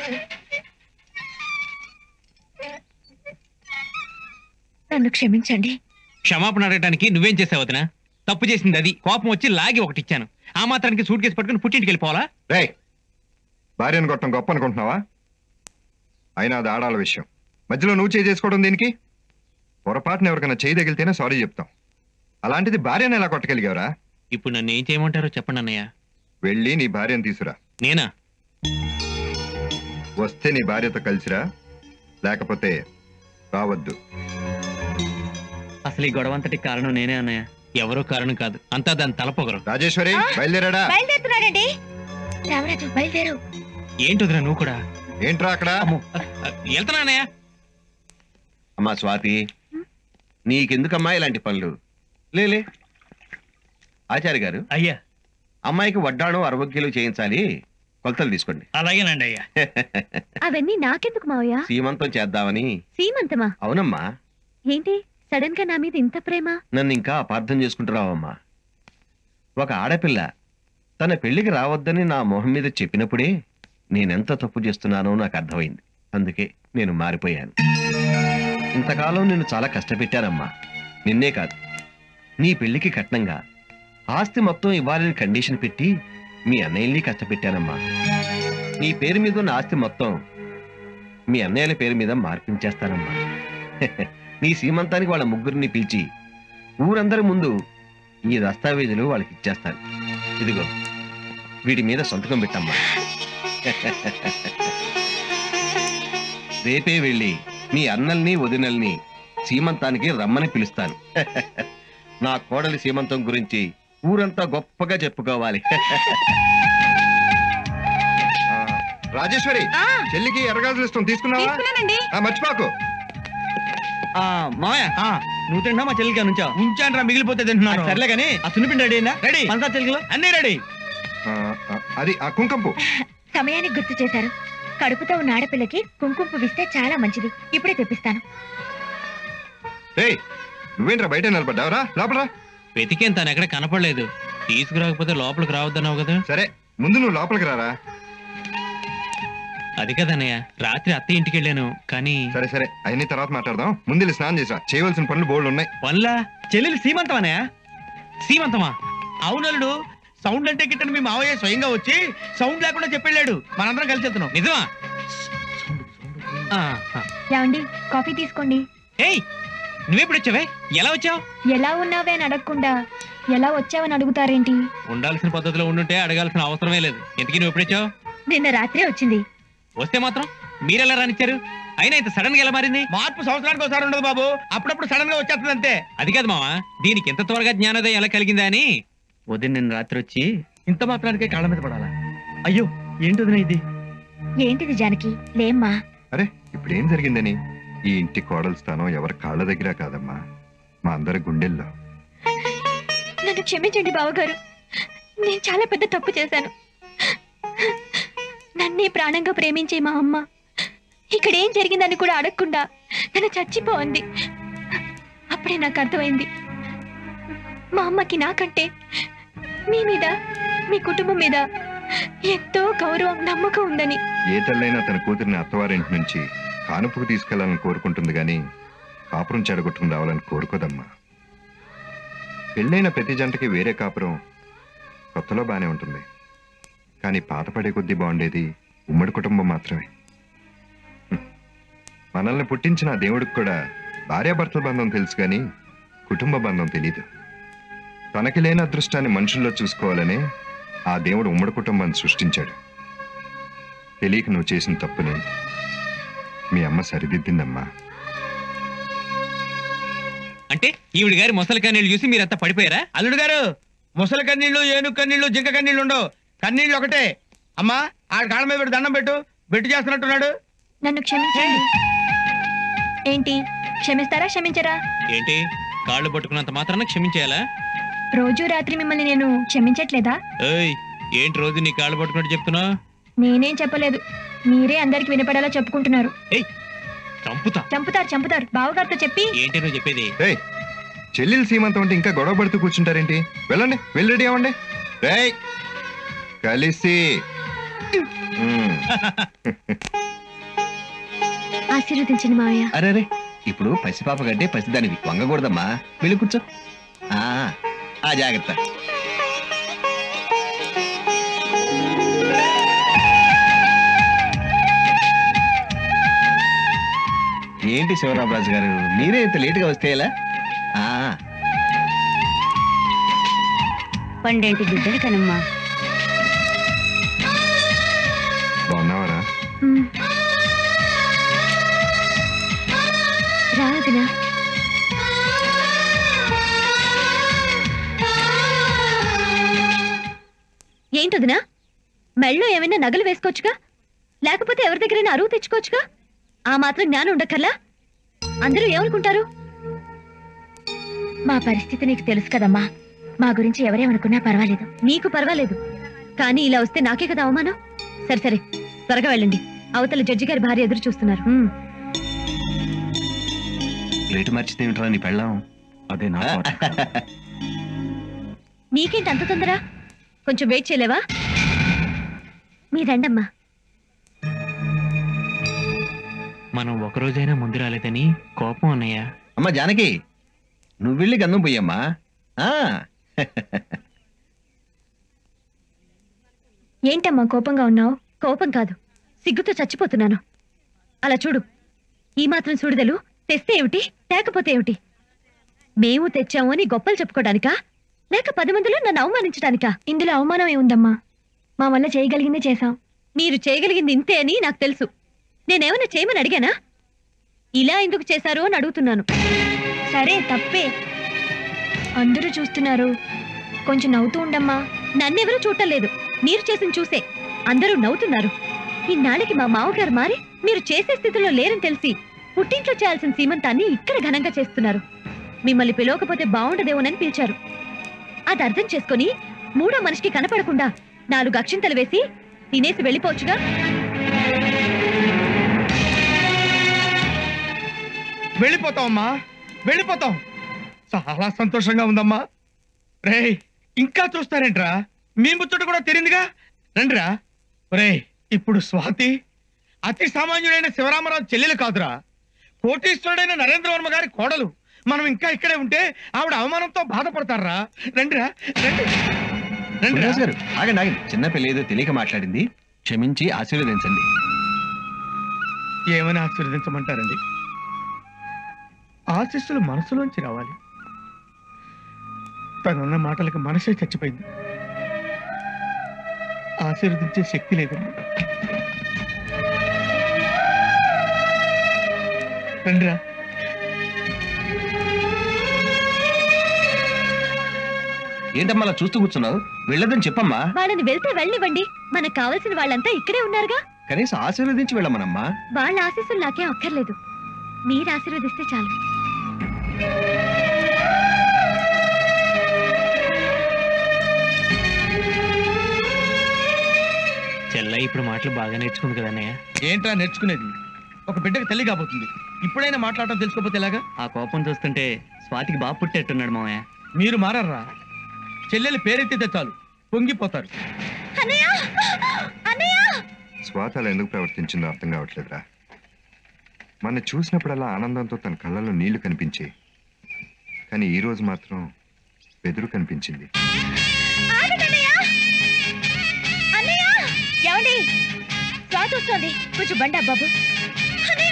నన్ను క్షమించండి క్షమాపణ అడగడానికి నువ్వేం చేసావు వదినా తప్పు చేసింది అది కోపం వచ్చి లాగి ఒకటి ఇచ్చాను ఆ మాత్రానికి సూట్ కేసు పట్టుకుని పుట్టింటికి వెళ్ళిపోవాలా రే భార్యను కొట్టడం గొప్ప అనుకుంటున్నావా అయినా అది ఆడాల విషయం మధ్యలో నువ్వు చేయి చేసుకోవడం దీనికి పొరపాటున ఎవరికైనా చేయి తగిలితేనే సారీ చెప్తాం అలాంటిది భార్యను ఎలా కొట్టగలిగావరా ఇప్పుడు నన్ను ఏం చేయమంటారో చెప్పండి అన్నయ్య వెళ్ళి నీ భార్యను తీసురా నేనా వస్తే నీ భార్యతో కలిసిరా లేకపోతే రావద్దు అసలు ఈ గొడవంతటి కారణం నేనే అన్నయ్య ఎవరో కారణం కాదు అంతా దాని తలపొగరు రాజేశ్వరి బయలుదేరాడా బయలుదేరుతున్నాడండి రామరాజు బయలుదేరు ఏంటి వదినా నువ్వు కూడా ఏంట్రా అక్కడ వెళ్తున్నా అన్నయ్య అమ్మా స్వాతి నీకెందుకమ్మా ఇలాంటి పనులు లేలే ఆచార్య గారు అయ్యా అమ్మాయికి వడ్డాణం అరవగ్యలు చేయించాలి కొలతలు తీసుకోండి అలాగేనండి అయ్యా అవన్నీ నాకెందుకు మావయ్య సీమంతం చేద్దామని సీమంతమా అవునమ్మా ఏంటి సడన్ గా నా మీద ఇంత ప్రేమ నన్ను ఇంకా అపార్థం చేసుకుంటున్నావమ్మా ఒక ఆడపిల్ల తన పెళ్లికి రావద్దని నా మొహం మీద చెప్పినప్పుడే నేనెంత తప్పు చేస్తున్నానో నాకు అర్థమైంది అందుకే నేను మారిపోయాను ఇంతకాలం నేను చాలా కష్టపెట్టానమ్మా నిన్నే కాదు నీ పెళ్లికి కట్నంగా ఆస్తి మొత్తం ఇవ్వాలని కండిషన్ పెట్టి మీ అన్నయ్యల్ని కష్టపెట్టానమ్మా నీ పేరు మీద ఉన్న ఆస్తి మొత్తం మీ అన్నయ్యల పేరు మీద మార్పించేస్తానమ్మా నీ సీమంతానికి వాళ్ళ ముగ్గురిని పిలిచి ఊరందరి ముందు ఈ దస్తావేజులు వాళ్ళకి ఇచ్చేస్తాను ఇదిగో వీటి మీద సంతకం పెట్టమ్మా రేపే వెళ్ళి మీ అన్నల్ని వదినల్ని సీమంతానికి రమ్మని పిలుస్తాను నా కోడలి సీమంతం గురించి ఊరంతా గొప్పగా చెప్పుకోవాలి ఆ, రాజేశ్వరి ఆ, చెల్లికి ఎర్రగాజులు ఇస్తాం తీసుకున్నావా తీసుకున్నానండి ఆ, మర్చిపోకు మామయ్య నువ్వు తింటా మా చెల్లికి నుంచా ఉంచాను రా మిగిలిపోతే తింటున్నాను సర్లే కానీ ఆ సున్నిపిండి రెడీ అయినా రెడీ పంచా చెల్లికలు అన్ని రెడీ ఆ, ఆ, అది ఆ కుంకంపు సమయానికి గుర్తు చేశారు కడుపుతో ఉన్న ఆడపిల్లకి కుంకుమ పువ్విస్తే చాలా మంచిది ఇప్పుడే తెప్పిస్తాను రే నువ్వేంట్రా బయట నిలబడ్డావురా లోపలరా వెతికేం తను ఎక్కడ కనపడలేదు తీసుకురాకపోతే లోపలికి రావద్దన్నావు కదా సరే ముందు నువ్వు లోపలికి రారా అది కదన్నయ్య రాత్రి అత్త ఇంటికి వెళ్ళాను కానీ సరే సరే అవన్నీ తర్వాత మాట్లాడదాం ముందు వెళ్ళి స్నానం చేసా చేయవలసిన పనులు బోల్డ్ ఉన్నాయి పనులా చెల్లెలు సీమంతం అన్నయ్య సీమంతమా అవునల్లుడు సౌండ్ అంటే గిట్టని మీ మావయ్య స్వయంగా వచ్చి సౌండ్ లేకుండా చెప్పెళ్ళాడు మనందరం కలిసి వెళ్తున్నాం నిజమా ఆ, ఆ. ఏమండి కాఫీ తీసుకోండి ఏయ్ నువ్వెప్పుడు వచ్చావే ఎలా వచ్చావు ఎలా ఉన్నావే అని అడగకుండా ఎలా వచ్చావని అడుగుతారేంటి ఉండాల్సిన పద్ధతిలో ఉండుంటే అడగాల్సిన అవసరమే లేదు ఎందుకు నువ్వు ఎప్పుడు వచ్చావు నిన్న రాత్రే వచ్చింది వస్తే మాత్రం మీరెలా రానిచ్చారు అయినా ఇంత సడన్ గా ఎలా మారింది మార్పు సంవత్సరానికి ఒకసారి ఉండదు బాబు అప్పుడప్పుడు సడన్ గా వచ్చేస్తుంది అంతే అది కాదు మావా దీనికి ఎంత త్వరగా జ్ఞానోదయం ఎలా కలిగిందా అని ఉదయం నిన్న రాత్రి వచ్చి ఇంత మాత్రానికే కాళ్ళ మీద పడాలా అయ్యో ఏంటి వదిన ఇది ఏంటిది జానకి లేమ్మా అరే ఇప్పుడు ఏం జరిగిందని ఈ ఇంటి కోడల స్థానం ఎవరి కాళ్ళ దగ్గర కాదమ్మా మా అందరి గుండెల్లో నన్ను క్షమించండి బావగారు నేను చాలా పెద్ద తప్పు చేశాను నన్నే ప్రాణంగా ప్రేమించే మా అమ్మ ఇక్కడ ఏం జరిగిందని కూడా అడగకుండా నన్ను చచ్చిపోంది అప్పుడే నాకు అర్థమైంది మా అమ్మకి నాకంటే మీ మీద మీ కుటుంబం మీద ఎంతో గౌరవం నమ్మకం ఉందని ఏ తల్లైనా తన కూతురిని అత్తవారింటి నుంచి కానుపుకు తీసుకెళ్లాలని కోరుకుంటుంది గాని కాపురం చెడగొట్టుకుని రావాలని కోరుకోదమ్మా పెళ్ళైన ప్రతి జంటకి వేరే కాపురం కొత్తలో బానే ఉంటుంది కానీ పాత పడే కొద్దీ బాగుండేది ఉమ్మడి కుటుంబం మాత్రమే హ్మ్. మనల్ని పుట్టించిన ఆ దేవుడికి కూడా భార్యాభర్తల బంధం తెలుసు కానీ కుటుంబ బంధం తెలీదు తనకి లేని అదృష్టాన్ని మనుషుల్లో చూసుకోవాలనే ఆ దేవుడు ఉమ్మడి కుటుంబాన్ని సృష్టించాడు తెలియక నువ్వు చేసిన తప్పుని మీ అమ్మ సరిదిద్దిందమ్మా అంటే ఈవిడ గారి ముసలి కన్నీళ్ళు చూసి మీరంతా పడిపోయారా అల్లుడు గారు ముసలి కన్నీళ్లు ఏనుగు కన్నీళ్లు జింక కన్నీళ్లు ఉండవు కన్నీళ్లు ఒకటే అమ్మా ఆ కాళ్ళ మీద పెట్టి దండం పెట్టు బెట్టు చేస్తున్నట్టున్నాడు నన్ను క్షమించండి ఏంటి క్షమిస్తారా క్షమించరా ఏంటి కాళ్ళు పట్టుకున్నంత మాత్రాన క్షమించేయాలా రోజు రాత్రి మిమ్మల్ని నేను క్షమించట్లేదా ఏయ్ ఏంటి రోజు నీ కాళ్ళు పట్టుకున్నట్టు చెప్తున్నావు నేనేం చెప్పలేదు మీరే అందరికి వినపడేలా చెప్పుకుంటున్నారు చంపుతా చంపుతారు చంపుతారు బావగారితో చెప్పి ఏంటి నువ్వు చెప్పేది ఏయ్ చెల్లెలు సీమంతం అంటే ఇంకా గొడవ పడుతూ కూర్చుంటారేంటి వెళ్ళండి వెళ్ళి రెడీ అవ్వండి రేయ్ కలిసి ఉమ్. ఆశీర్వదించండి మావయ్య అరే అరే ఇప్పుడు పసిపాప కంటే పసిదానివి వంగకూడదమ్మా వెళ్ళి కూర్చో ఆ, ఆ జాగ్రత్త ఏంటి శివరామరాజు గారు మీరే ఇంత లేటుగా వస్తే ఎలా ఆ, పండేంటి బిడ్డలు కనమ్మా బాగున్నావారా రావదినా ఏంటదినా మెళ్ళో ఏమైనా నగలు వేసుకోవచ్చుగా లేకపోతే ఎవరి దగ్గరైనా అరువు తెచ్చుకోవచ్చుగా ఆ మాత్రం జ్ఞానం ఉండక్కర్లా అందరూ ఏమనుకుంటారు మా పరిస్థితి నీకు తెలుసు కదమ్మా మా గురించి ఎవరేమనుకున్నా పర్వాలేదు నీకు పర్వాలేదు కానీ ఇలా వస్తే నాకే కదా అవమానం సరే సరే త్వరగా వెళ్ళండి అవతల జడ్జి గారి భార్య ఎదురు చూస్తున్నారు ఉమ్. ప్లేటు మర్చితే ఏమిట్రా నీ పెళ్ళాం అదే నా నీకేంటి అంత తొందర కొంచెం వెయిట్ చేయలేవా మీ రండమ్మా మనం ఒక రోజైనా ముందు రాలేదని కోపం అన్నయ్య అమ్మా జానకి నువ్వు వెళ్ళి గంధం పోయమ్మా ఆ, ఏంటమ్మా కోపంగా ఉన్నావు కోపం కాదు సిగ్గుతో చచ్చిపోతున్నాను అలా చూడు ఈ మాత్రం చూడదలు తెస్తే ఏమిటి లేకపోతే ఏమిటి మేము తెచ్చాము అని గొప్పలు చెప్పుకోవడానికా లేక పది మందిలో నన్ను అవమానించడానికా ఇందులో అవమానం ఏముందమ్మా మా వల్ల చేయగలిగిందే చేశాం మీరు చేయగలిగింది ఇంతే అని నాకు తెలుసు నేనేమైనా చేయమని అడిగానా ఇలా ఎందుకు చేశారు అని అడుగుతున్నాను సరే తప్పే అందరూ చూస్తున్నారు కొంచెం నవ్వుతూ ఉండమ్మా నన్నెవరూ చూడటం లేదు మీరు చేసిన చూసే అందరూ నవ్వుతున్నారు ఇన్నాళ్ళకి మా మామగారు మారి మీరు చేసే స్థితిలో లేరని తెలిసి పుట్టింట్లో చేయాల్సిన సీమంతాన్ని ఇక్కడ ఘనంగా చేస్తున్నారు మిమ్మల్ని పిలవకపోతే బాగుండదేమోనని పిలిచారు అది అర్థం చేసుకొని మూడో మనిషికి కనపడకుండా నాలుగు అక్షింతలు వేసి తినేసి వెళ్ళిపోవచ్చుగా వెళ్ళిపోతావమ్మా వెళ్ళిపోతాం చాలా సంతోషంగా ఉందమ్మా రేయ్ ఇంకా చూస్తారేంట్రా మీ ముచ్చట కూడా తెలియదుగా రండిరా రేయ్ ఇప్పుడు స్వాతి అతి సామాన్యుడైన శివరామరాజు చెల్లెలు కాదురా కోటీశ్వరుడైన నరేంద్ర వర్మ గారి కోడలు మనం ఇంకా ఇక్కడే ఉంటే ఆవిడ అవమానంతో బాధపడతారా రండిరా రండి రండిరా మునిరాజు గారు ఆగండి ఆగండి చిన్న పిల్ల ఏదో తెలియక మాట్లాడింది క్షమించి ఆశీర్వదించండి ఏమని ఆశీర్వదించమంటారండి ఆశీస్సులు మనసులోంచి రావాలి తనన్న మాటలకు మనసే చచ్చిపోయింది ఆశీర్వదించే శక్తి లేదండి రండిరా ఏంటమ్మా అలా చూస్తూ కూర్చున్నావు వెళ్ళదని చెప్పమ్మా వాళ్ళని వెళ్తే వెళ్ళనివ్వండి మనకు కావాల్సిన వాళ్ళంతా ఇక్కడే ఉన్నారుగా కనీసం ఆశీర్వదించి వెళ్ళమనమ్మా వాళ్ళ ఆశీస్సులు నాకేం అక్కర్లేదు మీరు ఆశీర్వదిస్తే చాలు చెల్ల ఇప్పుడు మాటలు బాగా నేర్చుకుంది కదా అన్నయ్య ఏంట్రా నేర్చుకునేది ఒక బిడ్డకి తల్లి కాబోతుంది ఇప్పుడైనా మాట్లాడటం తెలుసుకోపోతే ఎలాగా ఆ కోపం చూస్తుంటే స్వాతికి బాగా పుట్టేట్టున్నాడు మామయ్య మీరు మారర్రా చెల్లెలు పేరెత్తితే చాలు పొంగిపోతారు అన్నయ్య అన్నయ్య స్వాత అలా ఎందుకు ప్రవర్తించిందో అర్థం కావట్లేదురా మన చూసినప్పుడల్లా ఆనందంతో తన కళ్ళల్లో నీళ్లు కనిపించాయి కానీ ఈ రోజు మాత్రం బెదురు కనిపించింది ఆగండి అన్నయ్య అన్నయ్య ఏమండి స్వాతి వస్తోంది కొంచెం బండి బాబు అన్నయ్య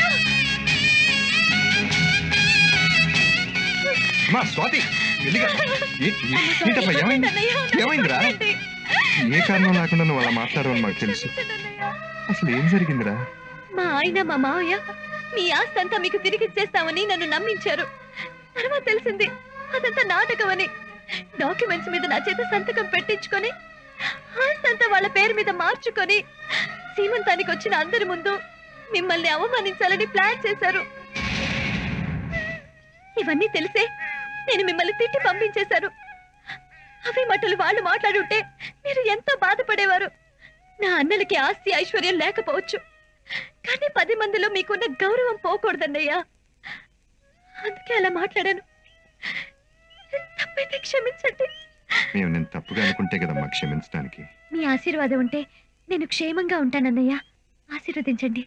మా స్వాతి వెళ్ళిగా. ఏ- ఏ- ఏంటమ్మా, ఏమైంది ఏమైందిరా ఏ కారణం లేకుండా నువ్వు అలా మాట్లాడవని మాకు తెలుసు అసలు ఏం జరిగిందిరా మా ఆయన మా మావయ్య మీ ఆస్తి అంతా మీకు తిరిగి ఇచ్చేస్తామని నన్ను నమ్మించారు తర్వాత తెలిసింది అదంతా నాటకమని డాక్యుమెంట్స్ మీద నా చేత సంతకం పెట్టించుకొని ఆస్తి అంతా వాళ్ళ పేరు మీద మార్చుకొని సీమంతానికి వచ్చిన అందరి ముందు మిమ్మల్ని అవమానించాలని ప్లాన్ చేశారు ఇవన్నీ తెలిసే నేను మిమ్మల్ని తిట్టి పంపించేశారు అవి మటులు వాళ్ళు మాట్లాడుంటే మీరు ఎంతో బాధపడేవారు నా అన్నలకి ఆస్తి ఐశ్వర్యం లేకపోవచ్చు కానీ పది మందిలో మీకున్న గౌరవం పోకూడదన్నయ్యా అందుకే అలా మాట్లాడాను తప్పైతే క్షమించండి మేము నేను తప్పుగా అనుకుంటే కదమ్మా క్షమించడానికి మీ ఆశీర్వాదం ఉంటే నేను క్షేమంగా ఉంటానన్నయ్య ఆశీర్వదించండి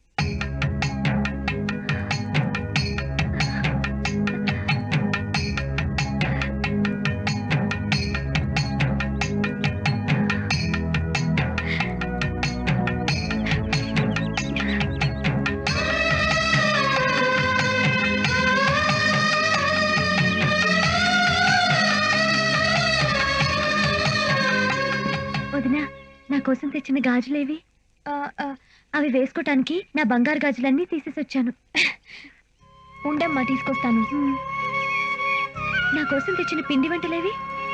వదినా నా కోసం తెచ్చిన గాజులేవి ఆ, ఆ, అవి వేసుకోటానికి నా బంగారు గాజులన్నీ తీసేసి వచ్చాను ఉండమ్మా తీసుకొస్తాను నా కోసం తెచ్చిన పిండి వంటలేవి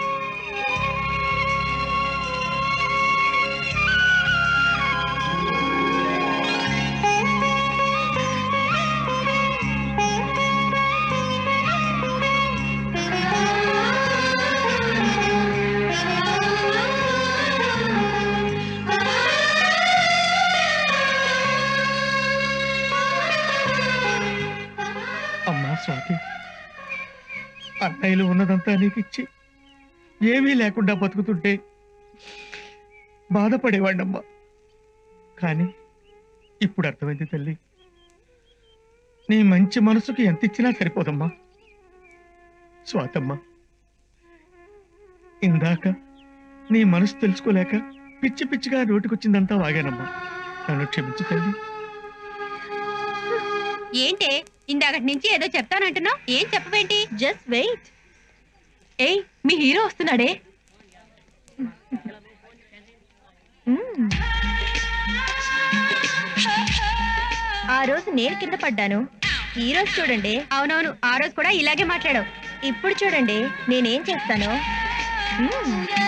అమ్మా స్వాతి అన్నయ్యలు ఉన్నదంతా నీకు ఇచ్చి ఏమీ లేకుండా బతుకుతుంటే బాధపడేవాడినమ్మా కానీ ఇప్పుడు అర్థమైంది తల్లి నీ మంచి మనసుకి ఎంత ఇచ్చినా సరిపోదమ్మా స్వాతమ్మ ఇందాక నీ మనసు తెలుసుకోలేక పిచ్చి పిచ్చిగా నోటికొచ్చిందంతా వాగానమ్మా నన్ను క్షమించు తల్లి ఏంటే ఇందాకటి నుంచి ఏదో చెప్తానంటున్నావు ఏం చెప్పవేంటి జస్ట్ వెయిట్ ఏయ్ మీ హీరో వస్తున్నాడే మ్మ్. ఆ రోజు నేను కింద పడ్డాను ఈ రోజు చూడండి అవునవును ఆ రోజు కూడా ఇలాగే మాట్లాడావు ఇప్పుడు చూడండి నేనేం చేస్తాను మ్మ్.